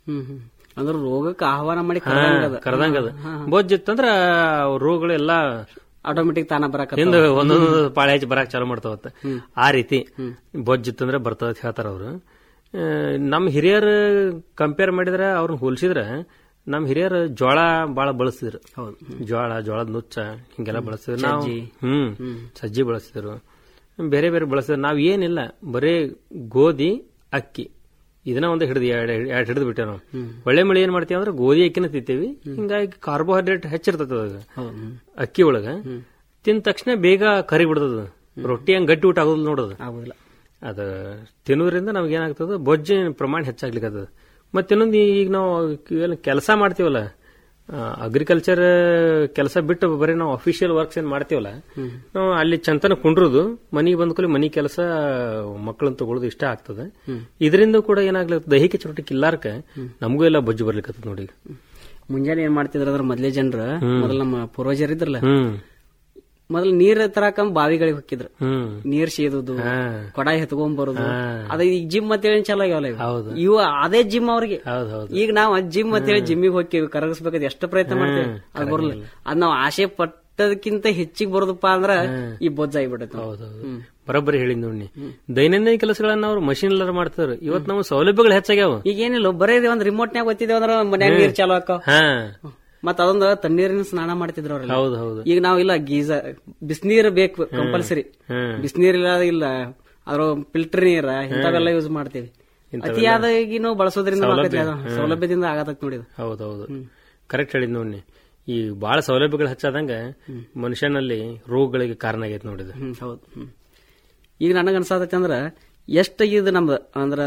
ಹ್ಮ್ ಹ್ಮ್ ಅಂದ್ರ ರೋಗಕ್ಕೆ ಆಹ್ವಾನ ಮಾಡಿ ಹಾ, ಕರ್ದಂಗದ ಬೊಜ್ಜಿತ್ತಂದ್ರ ಅವ್ ರೋಗಗಳೆಲ್ಲ ಆಟೋಮೆಟಿಕ್ ತಾನ ಬರಾಕ ಹಿಂದ ಒಂದೊಂದು ಪಾಳೆ ಹಚ್ಚಿ ಬರಾಕ್ ಚಾಲು ಮಾಡ್ತಾವತ್ತ ಆ ರೀತಿ ಬೊಜ್ಜಿತ್ತಂದ್ರ ಬರ್ತದ ಅಂತ ಹೇಳ್ತಾರ ಅವ್ರು ಆ, ನಮ್ ಹಿರಿಯರ್ ಕಂಪೇರ್ ಮಾಡಿದ್ರ ಅವ್ರನ್ನ ಹೋಲಿಸಿದ್ರ ನಮ್ ಹಿರಿಯರ್ ಜೋಳ ಬಾಳ ಬಳಸ್ತಿದ್ರು ಹೌದು ಜೋಳ ಜೋಳದ ನುಚ್ಚ ಹಿಂಗೆಲ್ಲ ಬಳಸ್ತಿದ್ರು ನಾವು ಹ್ಮ್ ಸಜ್ಜಿ ಬಳಸ್ತಿದ್ರು ಬೇರೆ ಬೇರೆ ಬಳಸ್ತಿದ್ರು ನಾವ್ ಏನಿಲ್ಲ ಬರೇ ಗೋಧಿ ಅಕ್ಕಿ ಇದನ್ನ ಒಂದು ಹಿಡಿದು ಎರಡು ಎರಡು ಹಿಡಿದು ಬಿಟ್ಟೆ ನಾವು ಒಳ್ಳೆ ಮಳೆ ಏನ್ ಮಾಡ್ತೀವಿ ಅಂದ್ರೆ ಗೋಧಿ ಅಕ್ಕಿನ ತಿಂತೀವಿ ಹಿಂಗಾಗಿ ಕಾರ್ಬೋಹೈಡ್ರೇಟ್ ಹೆಚ್ಚಿರ್ತದ ಅದಾಗ ಹೌದು ಅಕ್ಕಿ ಒಳಗ ತಿಂದ ತಕ್ಷಣ ಬೇಗ ಕರಿ ಬಿಡ್ತದ ರೊಟ್ಟಿ ಹಂಗ ಗಟ್ಟಿ ಊಟ ಆಗೋದಿಲ್ಲ ನೋಡೋದು ಆಗುದಿಲ್ಲ ಅದ ತಿನ್ನೋದ್ರಿಂದ ನಮ್ಗೆ ಏನಾಗ್ತದ ಬೊಜ್ಜಿನ ಪ್ರಮಾಣ ಹೆಚ್ಚಾಗ್ಲಿಕ್ಕದ ಮತ್ತೆ ಇನ್ನೊಂದು ಈಗ ನಾವು ಕೆಲಸ ಮಾಡ್ತೀವಲ್ಲ ಅಗ್ರಿಕಲ್ಚರ್ ಕೆಲಸ ಬಿಟ್ಟು ಬರೀ ನಾವು ಅಫಿಷಿಯಲ್ ವರ್ಕ್ಸ್ ಏನ್ ಮಾಡ್ತೀವಲ್ಲ ನಾವು ಅಲ್ಲಿ ಚಂತನ ಕುಂಡ್ರುದು ಮನಿಗೆ ಬಂದ್ಕೂಲಿ ಮನಿ ಕೆಲಸ ಮಕ್ಕಳನ್ನ ತಗೊಳ್ಳೋದು ಇಷ್ಟ ಆಗ್ತದೆ ಇದರಿಂದ ಕೂಡ ಏನಾಗ್ಲತ್ತ ದೈಹಿಕ ಚಟುವಟಿಕೆ ಇಲ್ಲಾರ್ಕ ನಮಗೂ ಎಲ್ಲ ಬೊಜ್ಜು ಬರ್ಲಿಕ್ಕತ್ತದ ನೋಡಿ ಈಗ. ಮುಂಜಾನೆ ಏನ್ ಮಾಡ್ತಿದ್ರ ಅದ್ರ ಮೊದ್ಲೇ ಜನರು ಮೊದಲ ನಮ್ಮ ಪೂರ್ವಜರು ಇದ್ರಲ್ಲ ಹ್ಮ್ ಮೊದಲ್ ನೀರ್ ತರಾಕ ಬಾವಿಗಳಿಗೆ ಹೋಗಿದ್ರು ಹ್ಮ್ ನೀರ್ ಸೇದುದು ಹಾ. ಕೊಡ ಎತ್ಕೊಂಡ್ ಬರುದು ಹಾ. ಅದ ಈಗ ಜಿಮ್ ಅಂತೇಳಿ ಚಲೋ ಆಗ್ಯಾವಲ್ಲ ಇವು. ಹೌದು. ಇವು ಅದೇ ಜಿಮ್ ಅವ್ರಿಗೆ ಹೌದು ಹೌದು ಈಗ ನಾವ್ ಜಿಮ್ ಅಂತೇಳಿ ಜಿಮ್ಮಿಗೆ ಹೋಗ್ತೀವಿ ಕರಗಿಸ್ಬೇಕಾದ ಎಷ್ಟು ಪ್ರಯತ್ನ ಮಾಡ್ತೀವಿ ಅದು ಬರಲ್ಲ ಅದ್ ನಾವ್ ಆಸೆ ಪಟ್ಟದಕ್ಕಿಂತ ಹೆಚ್ಚಿಗೆ ಬರೋದಪ್ಪ ಅಂದ್ರ ಈ ಬೊಜ್ಜ ಆಗ್ಬಿಡತ್ತೆ ಹೌದೌದು ಬರೋಬ್ಬರಿ ಹೇಳಿದ್ ನೋಡಿ ದೈನಂದಿನ ಕೆಲಸಗಳನ್ನ ಅವ್ರು ಮಷಿನ್ ಎಲ್ಲಾರು ಮಾಡ್ತಾರೆ ಇವತ್ತು ನಾವು ಸೌಲಭ್ಯಗಳು ಹೆಚ್ಚಾಗ್ಯಾವ ಈಗ ಏನಿಲ್ಲ ಬರೀ ಒಂದ್ ರಿಮೋಟ್ನ್ಯಾಗ ಗೊತ್ತಿದ್ದೇವೆ ಅಂದ್ರ ಮನ್ಯಾಗ ನೀರ್ ಚಾಲು ಹಾಕಾವ್ ಹಾ ಮತ್ತ ಅದೊಂದ ತಣ್ಣೀರಿನ ಸ್ನಾನ ಮಾಡ್ತಿದ್ರು ಅವ್ರೆಲ್ಲ ಹೌದು ಹೌದು ಈಗ ನಾವಿಲ್ಲ ಗೀಜರ್ ಬಿಸಿನೀರ್ ಬೇಕು ಕಂಪಲ್ಸರಿ ಹ್ಮ್ ಬಿಸಿನೀರ್ ಇಲ್ಲ ಇಲ್ಲ ಅದ್ರ ಫಿಲ್ಟರ್ ನೀರ ಇಂಥವೆಲ್ಲ ಯೂಸ್ ಮಾಡ್ತೀವಿ ಅತಿಯಾದ ಈಗಿನ ಬಳಸೋದ್ರಿಂದ ಆಕತಿ ಅದು. ಸೌಲಭ್ಯದಿಂದ ಆಗತಕ್ ನೋಡಿ ಇದು. ಹೌದೌದು ಕರೆಕ್ಟ್ ಹೇಳಿದ್ ನೋಡಿ ಈ ಬಾಳ ಸೌಲಭ್ಯಗಳು ಹೆಚ್ಚಾದಂಗ ಮನುಷ್ಯನಲ್ಲಿ ರೋಗಗಳಿಗೆ ಕಾರಣ ಆಗೈತೆ ನೋಡಿದ ಹ್ಮ್ ಹೌದು ಹ್ಮ್. ಈಗ ನನಗ ಅನ್ಸಾತೈತಿ ಅಂದ್ರ ಎಷ್ಟು ಇದು ನಮ್ದು ಅಂದ್ರ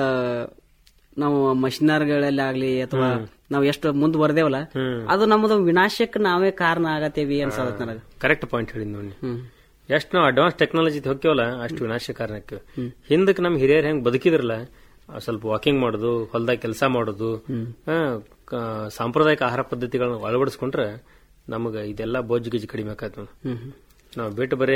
ನಾವು ಮಷಿನರಿಗಳಲ್ಲಿ ಆಗ್ಲಿ ಅಥವಾ ನಾವು ಎಷ್ಟು ಮುಂದುವರೆದೇವಲ್ಲ ಅದು ನಮ್ಮದು ವಿನಾಶಕ್ಕೆ ನಾವೇ ಕಾರಣ ಆಗತ್ತೇವಿ ಅನ್ಸಾತೈತಿ ನನಗ ಕರೆಕ್ಟ್ ಪಾಯಿಂಟ್ ಹೇಳಿದ್ ನೋಡಿ ಹ್ಮ್ ಎಷ್ಟು ನಾವು ಅಡ್ವಾನ್ಸ್ ಟೆಕ್ನಾಲಜಿ ಹೋಗ್ಯವಲ್ಲ ಅಷ್ಟು ವಿನಾಶ ಕಾರಣಕ್ಕೆ ಹಿಂದಕ್ಕೆ ನಮ್ ಹಿರಿಯರ್ ಹೆಂಗ್ ಬದುಕಿದ್ರಲ್ಲ ಆ ಸ್ವಲ್ಪ ವಾಕಿಂಗ್ ಮಾಡೋದು ಹೊಲದಾಗ ಕೆಲಸ ಮಾಡೋದು ಆ, ಕ- ಸಾಂಪ್ರದಾಯಿಕ ಆಹಾರ ಪದ್ಧತಿಗಳನ್ನ ಅಳವಡಿಸ್ಕೊಂಡ್ರೆ ನಮಗ ಇದೆಲ್ಲ ಬೋಜ್ ಗಿಜ್ ಕಡಿಮೆ ಆಕತ್ ನೋಡಿ ಹ್ಮ್ ಹ್ಮ್. ನಾವು ಬಿಟ್ಟು ಬರೇ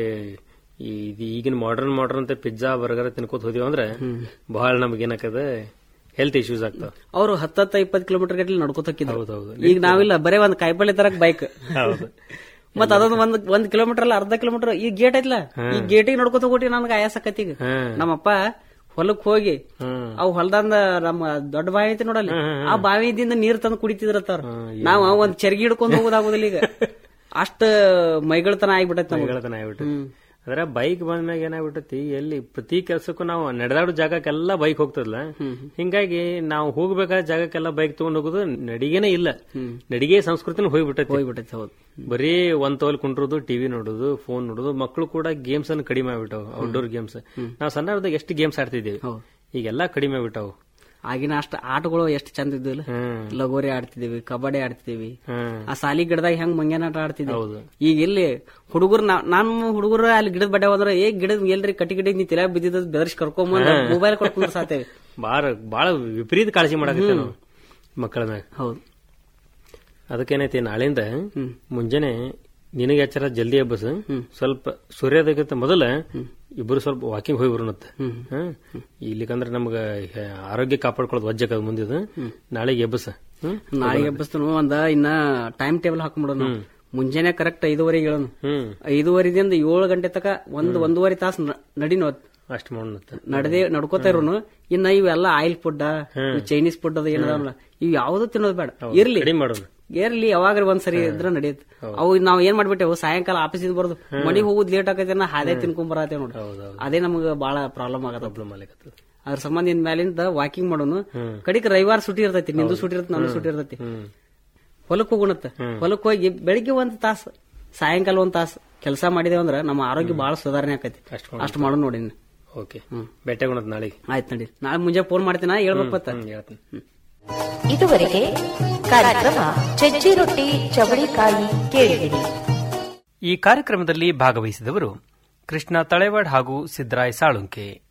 ಈ ಇದು ಈಗಿನ ಮಾಡರ್ನ್ ಮಾಡರ್ನ್ ಅಂತ ಪಿಜ್ಜಾ ಬರ್ಗರ್ ತಿನ್ಕೋತ ಹೋದಿವಿ ಅಂದ್ರೆ ಬಹಳ ನಮ್ಗೆ ಏನಾಕದ ಹೆಲ್ತ್ ಇಶ್ಯೂಸ್ ಆಗ್ತಾವ ಅವ್ರು ಹತ್ತತ್ತ ಇಪ್ಪತ್ತು ಕಿಲೋಮೀಟರ್ ಗಟ್ಟಲೆ ನಡ್ಕೋತ ಹೋಗಿದ್ರು ಹೌದೌದು ಈಗ ನಾವಿಲ್ಲ ಬರೇ ಒಂದ್ ಕಾಯಿಪಲ್ಲೆ ತರಕ್ ಬೈಕ್ ಹೌದು ಮತ್ತ ಅದೊಂದು ಒಂದ್ ಒಂದ್ ಕಿಲೋಮೀಟರ್ ಅಲ್ಲ ಅರ್ಧ ಕಿಲೋಮೀಟರ್ ಈ ಗೇಟ್ ಐತ್ಲ ಈ ಗೇಟಿಗೆ ನಡ್ಕೋತ ಹೋಗಿ ನನ್ಗೆ ಆಯಾಸ ಆಕತಿ ಈಗ ಹ್ಮ್ ನಮ್ಮಪ್ಪ ಹೊಲಕ್ ಹೋಗಿ ಹ್ಮ್ ಅವ್ ಹೊಲದಂದ ನಮ್ಮ ದೊಡ್ಡ ಬಾವಿ ಐತಿ ನೋಡಲ್ಲಿ ಆ ಬಾವಿದಿಂದ ನೀರ್ ತಂದು ಕುಡಿತಿದ್ರತ್ತ ಅವ್ರು ನಾವ್ ಒಂದ್ ಚರ್ಗಿ ಹಿಡ್ಕೊಂಡ್ ಹೋಗೋದಾಗುದಿಲ್ಲ ಈಗ ಅಷ್ಟ ಮೈಗಳತನ ಆಗ್ಬಿಟ್ಟೈತಿ ನಮ್ಗೆ ಹೇಳ್ತಾನೆ ಆಗ್ಬಿಟ್ಟು ಅದ್ರ ಬೈಕ್ ಬಂದ್ಮ್ಯಾಗ ಏನಾಗ್ಬಿಟ್ಟತಿ ಎಲ್ಲಿ ಪ್ರತಿ ಕೆಲ್ಸಕ್ಕೂ ನಾವು ನಡೆದಾಡೋ ಜಾಗಕ್ಕೆಲ್ಲ ಬೈಕ್ ಹೋಗ್ತದಲ್ಲ ಹಿಂಗಾಗಿ ನಾವು ಹೋಗ್ಬೇಕಾದ ಜಾಗಕ್ಕೆಲ್ಲ ಬೈಕ್ ತಗೊಂಡ್ ಹೋಗೋದು ನಡಿಗೆನೇ ಇಲ್ಲ ನಡಿಗೆ ಸಂಸ್ಕೃತಿನ ಹೋಗ್ಬಿಟ್ಟತಿ ಹೋಗ್ಬಿಟ್ಟೈತಿ ಹೌದು ಬರೀ ಒಂದ್ ತೋಲ್ ಕುಂಡ್ರೋದು ಟಿವಿ ನೋಡೋದು ಫೋನ್ ನೋಡೋದು ಮಕ್ಕಳು ಕೂಡ ಗೇಮ್ಸ್ ಅನ್ನು ಕಡಿಮೆ ಆಗ್ಬಿಟ್ಟವು ಔಟ್ಡೋರ್ ಗೇಮ್ಸ್ ನಾವು ಸಣ್ಣದಾಗ ಎಷ್ಟು ಗೇಮ್ಸ್ ಆಡ್ತಿದ್ದೀವಿ ಹೌದು ಈಗೆಲ್ಲ ಕಡಿಮೆ ಆಗ್ಬಿಟ್ಟವು ಆಗಿನ ಅಷ್ಟ ಆಟಗಳು ಎಷ್ಟು ಚಂದ ಇದ್ದಿಲ್ಲ ಹ್ಮ್ ಲಗೋರಿ ಆಡ್ತಿದೀವಿ ಕಬಡ್ಡಿ ಆಡ್ತಿದೀವಿ ಹ್ಮ್ ಆ ಸಾಲಿ ಗಿಡದಾಗ ಹೆಂಗ್ ಮಂಗ್ಯಾನ ಆಟ ಆಡ್ತಿದ್ವಿ ಹೌದು ಈಗ ಇಲ್ಲಿ ಹುಡುಗರು ನಮ್ಮ ಹುಡುಗರು ಅಲ್ಲಿ ಗಿಡದ ಬಡ್ಡೆ ಹೋದ್ರ ಏ ಗಿಡದ ಎಲ್ರಿ ಕಟ್ಟಿ ಗಿಡ ನೀ ತಿಲಾಗ ಬಿದ್ದಿದ್ದ ಬೆದರ್ಸಿ ಕರ್ಕೊಂಬಂದ್ ಮೊಬೈಲ್ ಕೊಡ್ಕೊಂಡು ಸಾತೇವಿ ಬಾಳ ಬಾಳ ವಿಪರೀತ ಕಾಳಜಿ ಮಾಡಕತ್ತೆ ನಾವು ಮಕ್ಕಳ ಮ್ಯಾಗ ಹೌದು ಅದಕ್ಕೇನೈತಿ ನಾಳೆಯಿಂದ ಹ್ಮ್. ಮುಂಜಾನೆ ನಿನಗೆ ಎಚ್ಚರ ಜಲ್ದಿ ಎಬ್ಬಸ್ ಸ್ವಲ್ಪ ಸೂರ್ಯೋದಯಕ್ಕಿಂತ ಮೊದಲ ಇಬ್ಬರು ಸ್ವಲ್ಪ ವಾಕಿಂಗ್ ಹೋಗಿ ಬರೋಣತ್ತ ಹ್ಮ್. ಇಲ್ಲಿಕಂದ್ರೆ ನಮ್ಗ ಹೆ- ಆರೋಗ್ಯ ಕಾಪಾಡ್ಕೊಳ್ಳೋದು ವಜ್ಜಕ ಮುಂದಿದ ನಾಳೆಗೆ ಎಬ್ಬಸ ಹ್ಮ್ ನಾಳೆಗೆ ಎಬ್ಬಸ್ತನು ಒಂದ ಇನ್ನ ಟೈಮ್ ಟೇಬಲ್ ಹಾಕೊಂಡ್ಬಿಡೋಣ ಮುಂಜಾನೆ ಕರೆಕ್ಟ್ ಐದುವರೆಗೆ ಹೇಳೋಣ ಹ್ಮ್ ಐದುವರೆದಿಂದ ಏಳು ಗಂಟೆ ತಕ ಒಂದ್ ಒಂದೂವರೆ ತಾಸು ನಡಿನೋ ಅಷ್ಟ್ ಮಾಡೋಣತ್ತ ನಡದೆ ನಡ್ಕೋತಾ ಇರೋನು ಇನ್ನ ಇವೆಲ್ಲ ಆಯಿಲ್ ಫುಡ್ ಚೈನೀಸ್ ಫುಡ್ ಅದು ಏನದಾವಲ್ಲ ಇವ್ ಯಾವ್ದು ತಿನ್ನೋದು ಬೇಡ ಇರ್ಲಿ ಕಡಿಮೆ ಮಾಡೋಣ ಇರ್ಲಿ ಯಾವಾಗ್ರಿ ಒಂದ್ಸರಿ ಇದ್ರ ನಡೆಯುತ್ತೆ ಅವು ನಾವ್ ಏನ್ ಮಾಡ್ಬಿಟ್ಟೆವು ಸಾಯಂಕಾಲ ಆಫೀಸಿಂದ ಬರೋದು ಮನಿಗ್ ಹೋಗುದ್ ಲೇಟ್ ಆಗತ್ತೆ ನಾ ಹಾದೇ ತಿನ್ಕೊಂಡ್ ಬರತ್ತೇವ್ ನೋಡ್ರಿ ಹೌದೌದು ಅದೇ ನಮ್ಗ ಬಾಳ ಪ್ರಾಬ್ಲಮ್ ಆಗತ್ತ ಪ್ರಾಬ್ಲಮ್ ಆಗ್ಲಿಕತ್ತದ ಅದ್ರ ಸಂಬಂಧ ಇನ್ ಮ್ಯಾಲಿಂದ ವಾಕಿಂಗ್ ಮಾಡೋನು ಕಡಿಕ್ ರವಿವಾರ ಸುಟಿ ಇರ್ತೈತಿ ನಿಂದು ಸುಟಿ ಇರ್ತೈತಿ ನಂದು ಸುಟಿ ಇರ್ತೈತಿ ಹ್ಮ್ ಹೊಲಕ್ ಹೋಗೋಣತ್ತ ಹೊಲಕ್ ಹೋಗಿ ಬೆಳಿಗ್ಗೆ ಒಂದ್ ತಾಸ ಸಾಯಂಕಾಲ ಒಂದ್ ತಾಸ ಕೆಲಸ ಮಾಡಿದೇವ್ ಅಂದ್ರ ನಮ್ಮ ಆರೋಗ್ಯ ಬಾಳ ಸುಧಾರಣೆ ಆಕೈತಿ ಅಷ್ಟ್ ಅಷ್ಟ್ ಮಾಡೋಣ ನೋಡಿ ಇನ್ನು. ಓಕೆ ಭೇಟಿಯಾಗೋಣತ್ ನಾಳೆಗೆ ಆಯ್ತ್ ನಡಿ ನಾಳೆ ಮುಂಜಾನೆ ಫೋನ್ ಮಾಡ್ತೀನ ಹೇಳ್ಬೇಕು ಮತ್ತ ಹ್ಮ್ ಹೇಳ್ತೀನಿ ಇದುವರೆಗೆ ಕಾರ್ಯಕ್ರಮ ಸಜ್ಜಿ ರೊಟ್ಟಿ ಚವಳಿಕಾಯಿ ಕೇಳಿದಿರಿ ಈ ಕಾರ್ಯಕ್ರಮದಲ್ಲಿ ಭಾಗವಹಿಸಿದವರು ಕೃಷ್ಣ ತಳೆವಾಡ್ ಹಾಗೂ ಸಿದ್ದರಾಯ್ ಸಾಳುಂಕೆ